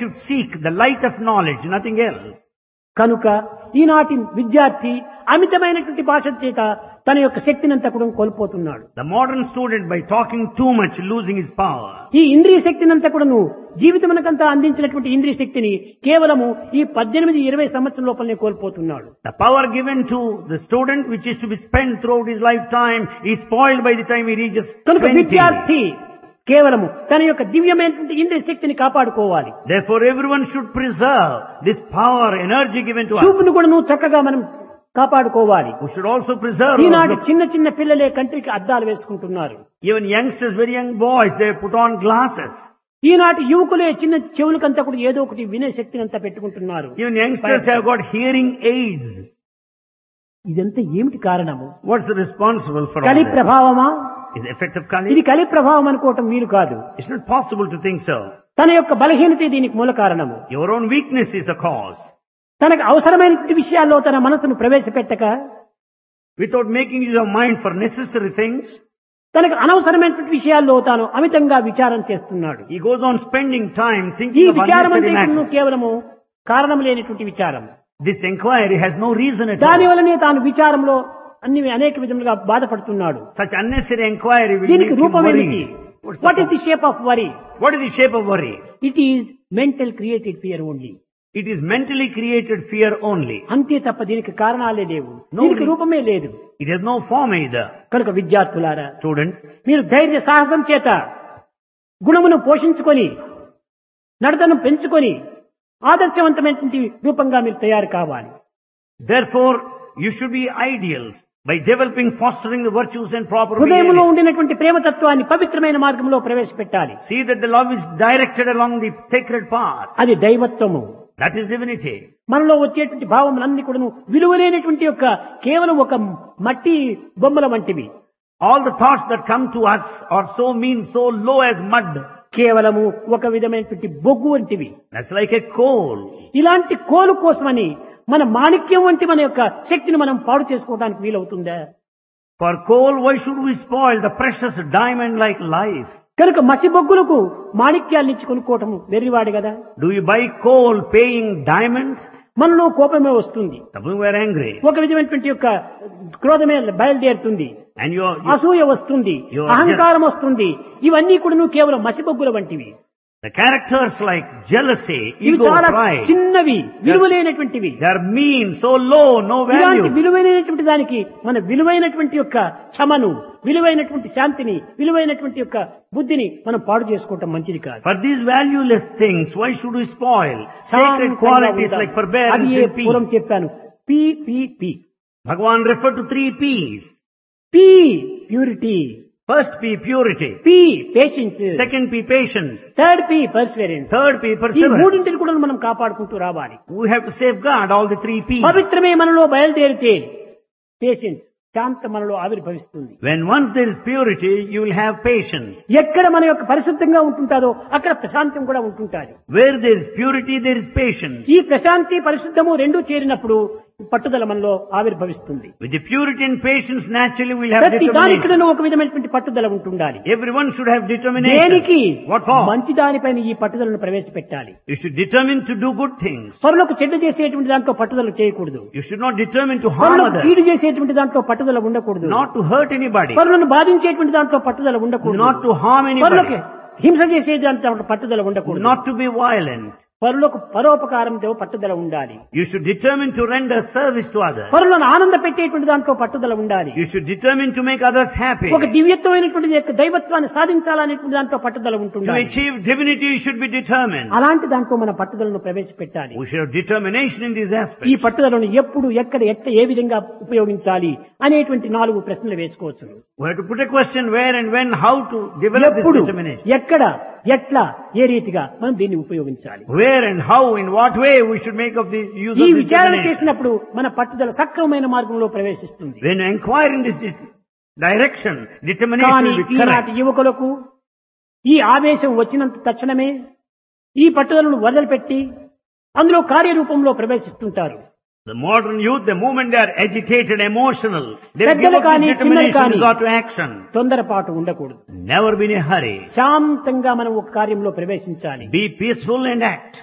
should seek the light of knowledge, nothing else. కనుక ఈనాటి విద్యార్థి అమితమైనటువంటి భాష చేత తన యొక్క శక్తిని అంతా కూడా కోల్పోతున్నాడు The modern student, by talking too much, losing his power. ఈ ఇంద్రియ శక్తిని అంతా కూడాను జీవితమునకంతా అందించినటువంటి ఇంద్రియ శక్తిని కేవలము ఈ పద్దెనిమిది ఇరవై సంవత్సరం లోపలనే కోల్పోతున్నాడు The power given to the student, which is to be spent throughout his lifetime, is spoiled by the time he reaches కనుక 20. విద్యార్థి కేవలము తన యొక్క దివ్యమైనటువంటి ఇంద్రియ శక్తిని కాపాడుకోవాలి Therefore, everyone should preserve this power, energy given to us. చూపును కూడా నువ్వు చక్కగా మనం కాపాడుకోవాలి We should also preserve. our ఈనాటి look. చిన్న చిన్న పిల్లలే కంటికి అద్దాలు వేసుకుంటున్నారు Even youngsters, very young boys, they put on glasses. ఈనాటి యువకులే చిన్న చెవులకంతా కూడా ఏదో ఒకటి వినే శక్తిని అంతా పెట్టుకుంటున్నారు Even youngsters have got hearing aids. ఇదంతా ఏమిటి కారణము What's responsible for all కలి this? ప్రభావమా Is the effect of ఇది Kali? కలి ప్రభావం అనుకోవటం వీలు కాదు It's not possible to think so. తన యొక్క బలహీనత దీనికి మూల కారణము Your own weakness is the cause. తనకు అవసరమైనటువంటి విషయాల్లో తన మనసును ప్రవేశపెట్టక Without making use of mind for necessary things, తనకు అనవసరమైనటువంటి విషయాల్లో తాను అమితంగా విచారం చేస్తున్నాడు he goes on spending time ఈ thinking of విచారం అంటే unnecessary ఇప్పుడు matters. కేవలము కారణం లేనటువంటి విచారం This inquiry has no reason at దాని all. వల్లనే తాను విచారంలో అన్ని అనేక విధములుగా బాధపడుతున్నాడు Such unnecessary inquiry will make దీనికి him రూపం ఏమిటి worry. What's the what is the point? Shape of worry What is the shape of worry? It is mental created fear only It is mentally created fear only. అంతే తప్ప దీనికి కారణాలే లేవు No దీనికి reason. రూపమే లేదు It has no form either. కనుక విద్యార్థులారా Students, మీరు ధైర్య సాహసం చేత గుణమును పోషించుకొని నడతను పెంచుకొని ఆదర్శవంతమైనటువంటి రూపంగా మీరు తయారు కావాలి therefore, you should be ideals by developing, fostering the virtues and proper హృదయంలో behavior. ఉండినటువంటి ప్రేమతత్వాన్ని పవిత్రమైన మార్గంలో ప్రవేశపెట్టాలి See that the love is directed along the sacred path. అది దైవత్వము That is divinity. మనలో వచ్చేటువంటి భావములన్నీ కూడాను విలువలేనటువంటి యొక్క కేవలం ఒక మట్టి బొమ్మల వంటివి All the thoughts that come to us are so mean, so low as mud. కేవలము ఒక విధమైనటువంటి బొగ్గు వంటివి That's like a coal. ఇలాంటి కోలు కోసమని మన మాణిక్యం వంటి మన యొక్క శక్తిని మనం పాడు చేసుకోవడానికి వీలవుతుందా For coal, why should we spoil the precious diamond like life? కనుక మసి బొగ్గులకు మాణిక్యాలు ఇచ్చి కొనుక్కోవటం వెర్రివాడు కదా Do you buy coal paying diamond? మనలో కోపమే వస్తుంది Suppose we are angry ఒక విధమైనటువంటి యొక్క క్రోధమే బయలుదేరుతుంది and you are, you, అసూయ వస్తుంది You are అహంకారం వస్తుంది ఇవన్నీ కూడా కేవలం మసిబొగ్గుల వంటివి the characters like jealousy, ఇవి ego, చాలా pride, చిన్నవి విలువలేనటువంటివి they are mean, so low, no ఇలాంటి value. విలువైనటువంటి దానికి మన విలువైనటువంటి యొక్క క్షమను విలువైనటువంటి శాంతిని విలువైనటువంటి యొక్క బుద్ధిని మనం పాడు చేసుకోవటం మంచిది కాదు For these valueless things, why should we spoil sacred శాంతంగా qualities ఉండాలి. like forbearance అది ఏ and పూర్వం peace? చెప్పాను P P P Bhagavan referred to three P's. P purity First P, purity. P patience Second P, patience. Third P perseverance Third P, ఈ perseverance. మూడింటిని కూడా మనం కాపాడుకుంటూ రావాలి We have to safeguard all the three P's. పవిత్రమే మనలో బయలుదేరితే patience శాంత మనలో ఆవిర్భవిస్తుంది When once there is purity, you will have patience. ఎక్కడ మన యొక్క పరిశుద్ధంగా ఉంటుంటారో అక్కడ ప్రశాంతం కూడా ఉంటుంటారు Where there is purity, there is patience. ఈ ప్రశాంతి పరిశుద్ధము రెండూ చేరినప్పుడు పట్టుదల మనలో ఆవిర్భవిస్తుంది With the purity and patience, naturally we'll have ప్రతి determination. దానికిడను ఒక విధమైనటువంటి పట్టుదల ఉంటుండాలి Everyone should have determination. దేనికి What for? మంచి దానిపైన ఈ పట్టుదలను ప్రవేశపెట్టాలి You should determine to do good things. పనులకు చెడ్డ చేసేటువంటి దాంట్లో పట్టుదల చేయకూడదు You should not determine to harm పనులకు others. కీడు చేసేటువంటి దాంట్లో పట్టుదల ఉండకూడదు Not to hurt anybody. పనులను బాధించేటువంటి దాంట్లో పట్టుదల ఉండకూడదు Not to harm పనులకు anybody. హింస చేసే దాంట్లో పట్టుదల ఉండకూడదు Not to be violent. పరులకు పరోపకారంతో పట్టుదల ఉండాలి You should determine to render service to others. పరులను ఆనంద పెట్టేటువంటి దాంట్లో పట్టుదల ఉండాలి You should determine to make others happy. ఒక దివ్యత్వమైనటువంటి యొక్క దైవత్వాన్ని సాధించాలనేటువంటి దాంట్లో పట్టుదల To ఉంటుంది achieve divinity, you should be determined. అలాంటి దాంట్లో మన పట్టుదలను ప్రవేశపెట్టాలి We should have determination in these ఈ aspects. పట్టుదలను ఎప్పుడు ఎక్కడ ఎట్ట ఏ విధంగా ఉపయోగించాలి అనేటువంటి నాలుగు ప్రశ్నలు వేసుకోవచ్చు We have to put a question where and when, how to develop this ఎప్పుడు determination. ఎక్కడ ఎట్లా ఏ రీతిగా మనం దీన్ని ఉపయోగించాలి Where and how, in what way we should make of the use ఈ of this విచారణ determination. చేసినప్పుడు మన పట్టుదల సక్రమమైన మార్గంలో ప్రవేశిస్తుంది When you inquire in this, this direction, determination కానీ will be ఈనాటి correct. యువకులకు ఈ ఆవేశం వచ్చినంత తక్షణమే ఈ పట్టుదలను వదిలిపెట్టి అందులో కార్యరూపంలో ప్రవేశిస్తుంటారు The modern youth, the moment they are agitated, emotional, they give పెద్దలు up కానీ, this చిన్నలు determination కానీ. resort to action. తొందరపాటు ఉండకూడదు Never be in a hurry. శాంతంగా మనం ఒక కార్యంలో ప్రవేశించాలి Be peaceful and act.